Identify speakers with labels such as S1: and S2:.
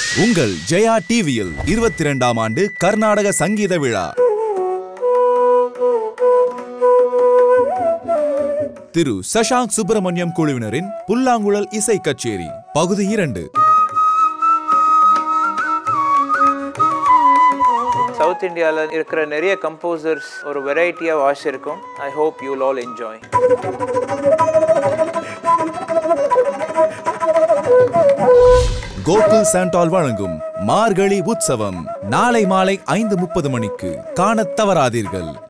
S1: உங்கள் ஜெயா டிவியில் இருபத்தி இரண்டாம் ஆண்டு கர்நாடக சங்கீத விழா திரு சஷாங்க் சுப்பிரமணியம் குழுவினரின் புல்லாங்குழல் இசை கச்சேரி பகுதி இரண்டு
S2: சவுத் இந்தியாவில் இருக்கிற நிறைய கம்போசர்ஸ் ஒரு வெரைட்டியாக வாய்ஸ் இருக்கும் I hope you all enjoy
S1: Gokul Santol வழங்கும் மார்கழி உற்சவம் நாளை மாலை ஐந்து முப்பது மணிக்கு காணத் தவறாதீர்கள்